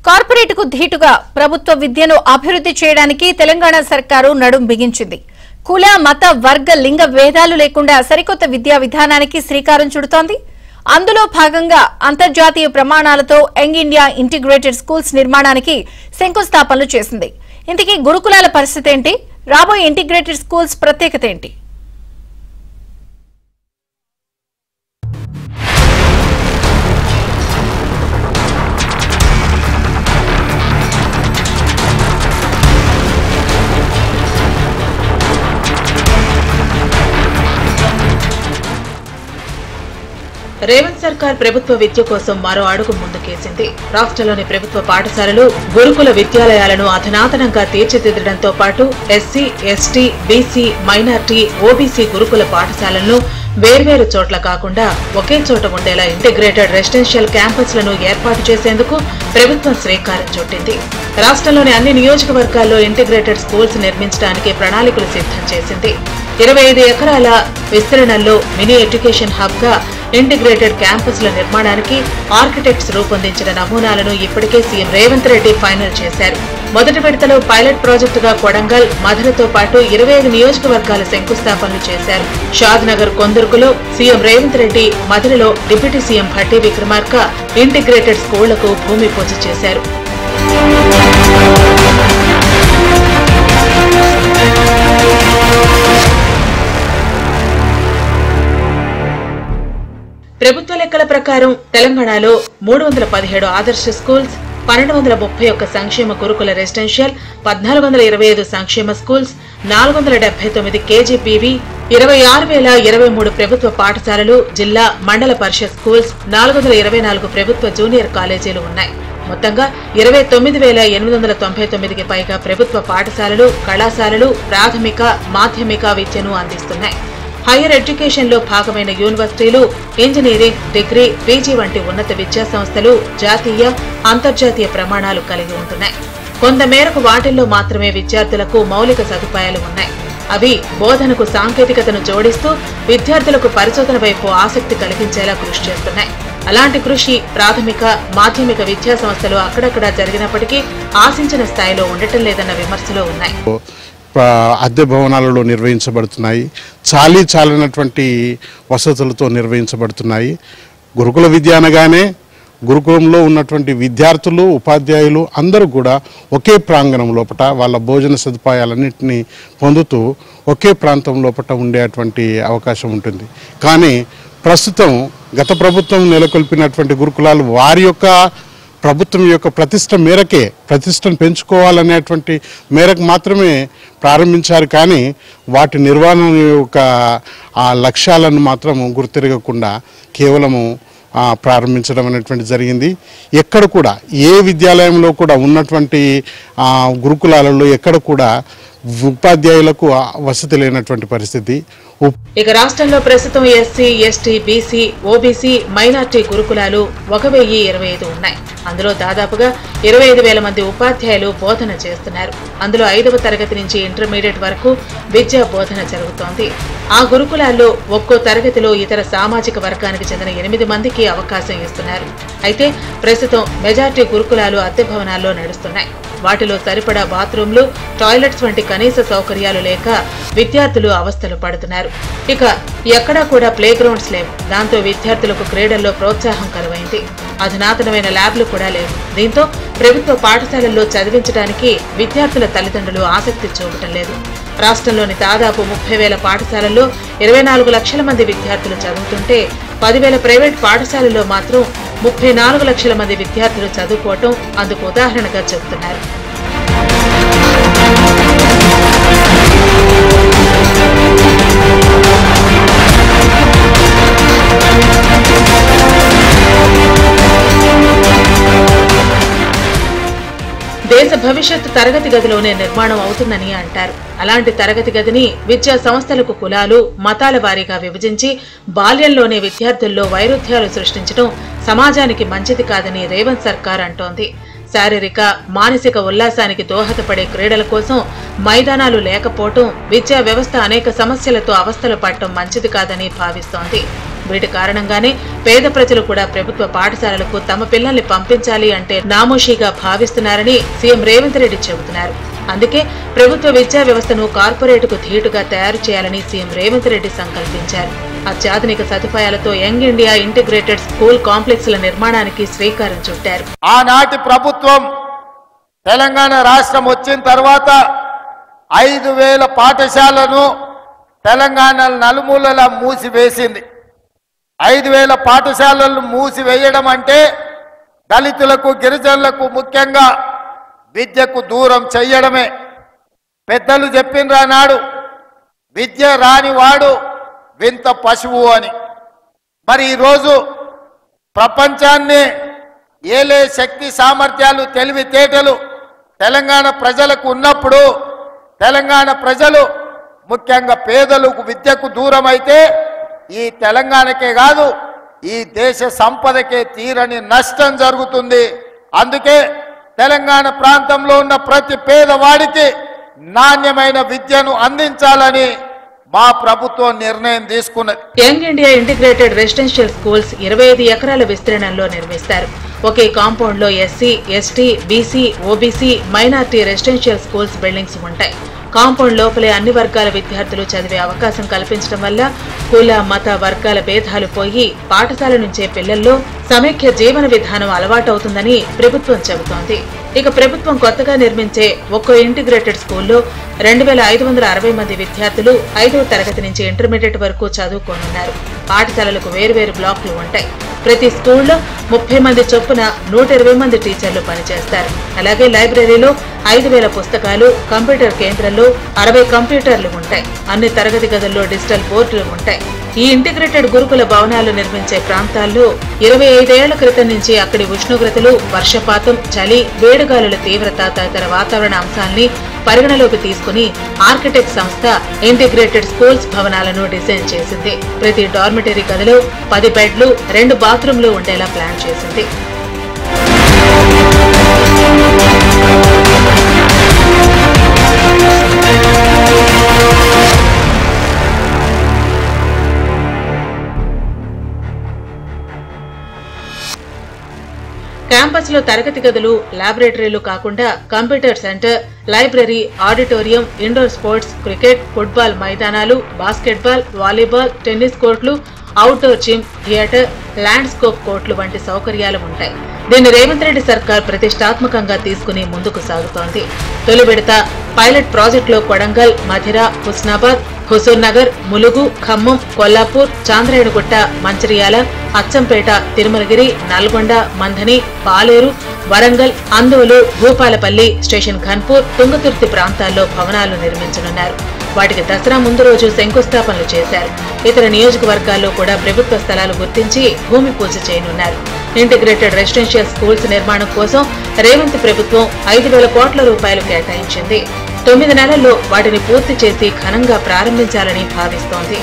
corporate కు ధీటుగా ప్రభుత్వ విద్యను అభివృద్ధి చేయడానికి తెలంగాణ సర్కారు నడుం బిగించింది కుల మత వర్గ లింగ భేదాలు లేకుండా సరికొత్త విద్యా విధానానికి శ్రీకారం చుడుతోంది అందులో భాగంగా అంతర్జాతీయ ప్రమాణాలతో యంగ్ ఇండియా ఇంటిగ్రేటెడ్ స్కూల్స్ నిర్మాణానికి శంకుస్థాపనలు చేసింది ఇంతకీ గురుకులాల పరిస్థితి ఏంటి రాబోయే ఇంటిగ్రేటెడ్ స్కూల్స్ ప్రత్యేకత ఏంటి రేవంత్ సర్కార్ ప్రభుత్వ విద్య కోసం మరో అడుగు ముందుకేసింది రాష్ట్రంలోని ప్రభుత్వ పాఠశాలలు గురుకుల విద్యాలయాలను అధునాతనంగా తీర్చిదిద్దడంతో పాటు SC ST BC minority OBC గురుకుల పాఠశాలలను వేర్వేరు చోట్ల కాకుండా ఒకే చోట ఉండేలా ఇంటిగ్రేటెడ్ రెసిడెన్షియల్ క్యాంపస్లను ఏర్పాటు చేసేందుకు ప్రభుత్వం శ్రీకారం చుట్టింది రాష్ట్రంలోని అన్ని నియోజకవర్గాల్లో ఇంటిగ్రేటెడ్ స్కూల్స్ నిర్మించడానికి ప్రణాళికలు సిద్ధం చేసింది ఇరవై ఐదు ఎకరాల విస్తరణలో మినీ ఎడ్యుకేషన్ హబ్ గా ఇంటిగ్రేటెడ్ క్యాంపస్ల నిర్మాణానికి ఆర్కిటెక్ట్స్ రూపొందించిన నమూనాలను ఇప్పటికే సీఎం రేవంత్ రెడ్డి ఫైనల్ చేశారు మొదటి విడతలో పైలట్ ప్రాజెక్టుగా కొడంగల్ మధురతో పాటు ఇరవై ఐదు నియోజకవర్గాల శంకుస్థాపనలు చేశారు షాద్ నగర్ కొందుర్గులో సీఎం రేవంత్ రెడ్డి మధురలో deputy CM Bhatti Vikramarka integrated స్కూళ్లకు భూమి పూజ చేశారు ప్రభుత్వ లెక్కల ప్రకారం తెలంగాణలో మూడు వందల పదిహేడు ఆదర్శ స్కూల్స్ పన్నెండు వందల ముప్పై ఒక్క సంక్షేమ గురుకుల రెసిడెన్షియల్ పద్నాలుగు వందల ఇరవై ఐదు సంక్షేమ స్కూల్స్ నాలుగు వందల డెబ్బై తొమ్మిది కేజీపీవీ ఇరవై ఆరు వేల ఇరవై మూడు ప్రభుత్వ పాఠశాలలు జిల్లా మండల పరిషత్ స్కూల్స్ నాలుగు వందల ఇరవై నాలుగు ప్రభుత్వ జూనియర్ కాలేజీలు ఉన్నాయి మొత్తంగా ఇరవై తొమ్మిది వేల ఎనిమిది వందల తొంభై తొమ్మిదికి పైగా ప్రభుత్వ పాఠశాలలు కళాశాలలు ప్రాథమిక మాధ్యమిక విద్యను అందిస్తున్నాయి హైయర్ ఎడ్యుకేషన్ లో భాగమైన యూనివర్సిటీలు ఇంజనీరింగ్ డిగ్రీ పీజీ వంటి ఉన్నత విద్యా సంస్థలు జాతీయ అంతర్జాతీయ ప్రమాణాలు కలిగి ఉంటున్నాయి కొంతమేరకు వాటిల్లో మాత్రమే విద్యార్థులకు మౌలిక సదుపాయాలు ఉన్నాయి అవి బోధనకు సాంకేతికతను జోడిస్తూ విద్యార్థులకు పరిశోధన వైపు ఆసక్తి కలిగించేలా కృషి చేస్తున్నాయి అలాంటి కృషి ప్రాథమిక మాధ్యమిక విద్యా సంస్థలు అక్కడక్కడా జరిగినప్పటికీ ఆశించిన స్థాయిలో ఉండటం లేదన్న విమర్శలు ఉన్నాయి ప- అద్దె భవనాలలో నిర్వహించబడుతున్నాయి చాలీ చాలినటువంటి వసతులతో నిర్వహించబడుతున్నాయి గురుకుల విద్య అనగానే గురుకులంలో ఉన్నటువంటి విద్యార్థులు ఉపాధ్యాయులు అందరూ కూడా ఒకే ప్రాంగణం లోపట వాళ్ళ భోజన సదుపాయాలన్నింటినీ పొందుతూ ఒకే ప్రాంతం లోపట ఉండేటువంటి అవకాశం ఉంటుంది కానీ ప్రస్తుతం గత ప్రభుత్వం నెలకొల్పినటువంటి గురుకులాలు వారి యొక్క ప్రభుత్వం యొక్క ప్రతిష్ట మేరకే ప్రతిష్టను పెంచుకోవాలనేటువంటి మేరకు మాత్రమే ప్రారంభించారు కానీ వాటి నిర్వహణ యొక్క ఆ లక్ష్యాలను మాత్రం గుర్తిరగకుండా కేవలము ఆ, ప్రారంభించడం అనేటువంటి జరిగింది ఎక్కడ కూడా ఏ విద్యాలయంలో కూడా ఉన్నటువంటి ఆ, గురుకులాలలో ఎక్కడ కూడా ఉపాధ్యాయులకు ఆ వసతి లేనటువంటి పరిస్థితి ఉప్- ఇక రాష్ట్రంలో ప్రస్తుతం SC ST BC OBC minority గురుకులాలు ఒక వెయ్యి ఇరవై ఐదు ఉన్నాయి అందులో దాదాపుగా ఇరవై ఐదు వేల మంది ఉపాధ్యాయులు బోధన చేస్తున్నారు అందులో ఐదవ తరగతి నుంచి ఇంటర్మీడియట్ వరకు విద్యా బోధన జరుగుతోంది ఆ గురుకులాల్లో ఒక్కో తరగతిలో ఇతర సామాజిక వర్గానికి చెందిన ఎనిమిది మందికి అవకాశం ఇస్తున్నారు అయితే ప్రస్తుతం మెజార్టీ గురుకులాలు అద్దె భవనాల్లో నడుస్తున్నాయి వాటిలో సరిపడా బాత్రూంలు టాయిలెట్స్ వంటి కనీస సౌకర్యాలు లేక విద్యార్థులు అవస్థలు పడుతున్నారు ఇక ఎక్కడా కూడా ప్లే గ్రౌండ్స్ లేవు దాంతో విద్యార్థులకు క్రీడల్లో ప్రోత్సాహం కరువైంది అధునాతనమైన ల్యాబ్లు కూడా లేవు దీంతో ప్రభుత్వ పాఠశాలల్లో చదివించడానికి విద్యార్థుల తల్లిదండ్రులు ఆసక్తి చూపటం లేదు రాష్ట్రంలోని దాదాపు ముప్పై వేల పాఠశాలల్లో ఇరవై నాలుగు లక్షల మంది విద్యార్థులు చదువుతుంటే పదివేల ప్రైవేట్ పాఠశాలల్లో మాత్రం ముప్పై నాలుగు లక్షల మంది విద్యార్థులు చదువుకోవటం అందుకు ఉదాహరణగా చెబుతున్నారు దేశ భవిష్యత్తు తరగతి గదిలోనే నిర్మాణం అవుతుందని అంటారు అలాంటి తరగతి గదిని విద్యా సంస్థలకు కులాలు మతాల వారీగా విభజించి బాల్యంలోనే విద్యార్థుల్లో వైరుధ్యాలు సృష్టించడం సమాజానికి మంచిది కాదని రేవంత్ సర్కార్ అంటోంది శారీరక మానసిక ఉల్లాసానికి దోహదపడే క్రీడల కోసం మైదానాలు లేకపోవటం విద్యా వ్యవస్థ అనేక సమస్యలతో అవస్థలు పడటం మంచిది కాదని భావిస్తోంది వీటి కారణంగానే పేద ప్రజలు కూడా ప్రభుత్వ పాఠశాలలకు తమ పిల్లల్ని పంపించాలి అంటే నామోషీగా భావిస్తున్నారని సీఎం రేవంత్ రెడ్డి చెబుతున్నారు అందుకే ప్రభుత్వ విద్యా వ్యవస్థను కార్పొరేటుకు ధీటుగా తయారు చేయాలని సీఎం రేవంత్ రెడ్డి సంకల్పించారు అత్యాధునిక సదుపాయాలతో యంగ్ ఇండియా ఇంటిగ్రేటెడ్ స్కూల్ కాంప్లెక్స్ల నిర్మాణానికి శ్రీకారం చుట్టారు ఆనాటి ప్రభుత్వం తెలంగాణ రాష్ట్రం వచ్చిన తర్వాత ఐదు వేల పాఠశాలను తెలంగాణ నలుమూలలా మూసివేసింది ఐదు వేల పాఠశాలలను మూసివేయడం అంటే దళితులకు గిరిజనులకు ముఖ్యంగా విద్యకు దూరం చెయ్యడమే పెద్దలు చెప్పిండ్రా నాడు విద్య రానివాడు వింత పశువు అని మరి ఈరోజు ప్రపంచాన్ని ఏలే శక్తి సామర్థ్యాలు తెలివితేటలు తెలంగాణ ప్రజలకు ఉన్నప్పుడు తెలంగాణ ప్రజలు ముఖ్యంగా పేదలకు విద్యకు దూరం అయితే ఈ తెలంగాణకే కాదు ఈ దేశ సంపదకే తీరని నష్టం జరుగుతుంది అందుకే తెలంగాణ ప్రాంతంలో ఉన్న ప్రతి పేదవాడికి నాణ్యమైన విద్యను అందించాలని మా ప్రభుత్వం నిర్ణయం తీసుకున్నది young India integrated residential schools ఇరవై ఐదు ఎకరాల విస్తీర్ణంలో నిర్మిస్తారు ఒకే కాంపౌండ్ లో SC ST BC OBC minority residential schools buildings ఉంటాయి కాంపౌండ్ లోపలే అన్ని వర్గాల విద్యార్థులు చదివే అవకాశం కల్పించడం వల్ల కుల మత వర్గాల భేదాలు పోయి పాఠశాల నుంచే పిల్లల్లో సమైక్య జీవన విధానం అలవాటవుతుందని ప్రభుత్వం చెబుతోంది ఇక ప్రభుత్వం కొత్తగా నిర్మించే ఒక్కో ఇంటిగ్రేటెడ్ స్కూల్లో రెండు వేల ఐదు వందల అరవై మంది విద్యార్థులు ఐదవ తరగతి నుంచి ఇంటర్మీడియట్ వరకు చదువుకోనున్నారు పాఠశాలలకు వేరువేరు బ్లాక్లు ఉంటాయి ప్రతి స్కూల్లో ముప్పై మంది చొప్పున నూట ఇరవై మంది టీచర్లు పనిచేస్తారు అలాగే లైబ్రరీలో ఐదు వేల పుస్తకాలు కంప్యూటర్ కేంద్రంలో అరవై కంప్యూటర్లు ఉంటాయి అన్ని తరగతి గదుల్లో డిజిటల్ బోర్డులు ఉంటాయి ఈ ఇంటిగ్రేటెడ్ గురుకుల భవనాలు నిర్మించే ప్రాంతాల్లో ఇరవై ఐదేళ్ల క్రితం నుంచి అక్కడి ఉష్ణోగ్రతలు వర్షపాతం చలి వేడుగాలుల తీవ్రత తదితర వాతావరణ అంశాల్ని పరిగణలోకి తీసుకుని ఆర్కిటెక్ట్ సంస్థ ఇంటిగ్రేటెడ్ స్కూల్స్ భవనాలను డిజైన్ చేసింది ప్రతి డార్మిటరీ గదిలో పది బెడ్లు రెండు బాత్రూంలు ఉండేలా ప్లాన్ చేసింది క్యాంపస్ లో తరగతి గదులు లాబొరేటరీలు కాకుండా computer centre library auditorium indoor sports cricket football మైదానాలు బాస్కెట్బాల్ వాలీబాల్ టెన్నిస్ కోర్టులు అవుట్డోర్ జిమ్ థియేటర్ ల్యాండ్స్కోప్ కోర్టులు వంటి సౌకర్యాలు ఉంటాయి దీన్ని రేవంత్ రెడ్డి సర్కార్ ప్రతిష్టాత్మకంగా తీసుకుని ముందుకు సాగుతోంది తొలి విడత పైలట్ ప్రాజెక్టులో కొడంగల్ మధిర హుస్నాబాద్ హుసూర్ నగర్ ములుగు ఖమ్మం కొల్లాపూర్ చాంద్రాయణగుట్ట మంచిర్యాల అచ్చంపేట తిరుమలగిరి నల్గొండ మంథని పాలేరు వరంగల్ అందోలు భూపాలపల్లి స్టేషన్ ఘన్పూర్ తుంగతుర్తి ప్రాంతాల్లో భవనాలు నిర్మించనున్నారు వాటికి దసరా ముందు రోజు శంకుస్థాపనలు చేశారు ఇతర నియోజకవర్గాల్లో కూడా ప్రభుత్వ స్థలాలు గుర్తించి భూమి పూజ చేయనున్నారు ఇంటిగ్రేటెడ్ రెసిడెన్షియల్ స్కూల్స్ నిర్మాణం కోసం రేవంత్ ప్రభుత్వం ఐదు వేల కోట్ల రూపాయలు కేటాయించింది తొమ్మిది నెలల్లో వాటిని పూర్తి చేసి ఘనంగా ప్రారంభించాలని భావిస్తోంది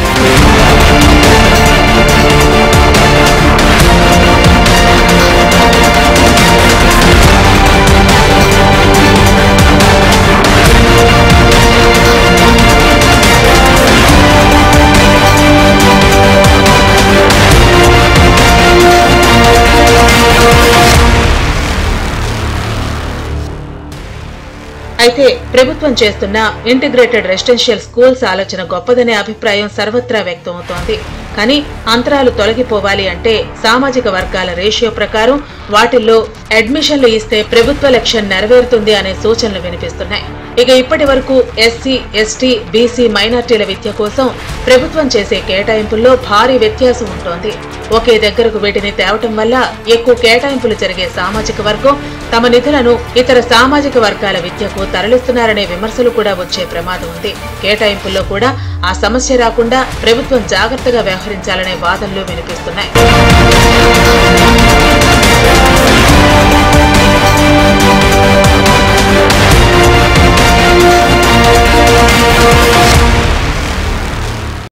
అయితే ప్రభుత్వం చేస్తున్న ఇంటిగ్రేటెడ్ రెసిడెన్షియల్ స్కూల్స్ ఆలోచన గొప్పదనే అభిప్రాయం సర్వత్రా వ్యక్తమవుతోంది కానీ అంతరాలు తొలగిపోవాలి అంటే సామాజిక వర్గాల రేషియో ప్రకారం వాటిల్లో అడ్మిషన్లు ఇస్తే ప్రభుత్వ లక్ష్యం నెరవేరుతుంది అనే సూచనలు వినిపిస్తున్నాయి ఇక ఇప్పటి వరకు ఎస్సీ ఎస్టీ బీసీ మైనార్టీల విద్య కోసం ప్రభుత్వం చేసే కేటాయింపుల్లో భారీ వ్యత్యాసం ఉంటోంది ఒకే దగ్గరకు వీటిని తేవటం వల్ల ఎక్కువ కేటాయింపులు జరిగే సామాజిక వర్గం తమ నిధులను ఇతర సామాజిక వర్గాల విద్యకు తరలిస్తున్నారనే విమర్శలు కూడా వచ్చే ప్రమాదం ఉంది కేటాయింపుల్లో కూడా ఆ సమస్య రాకుండా ప్రభుత్వం జాగ్రత్తగా వ్యవహరించాలనే వాదనలు వినిపిస్తున్నాయి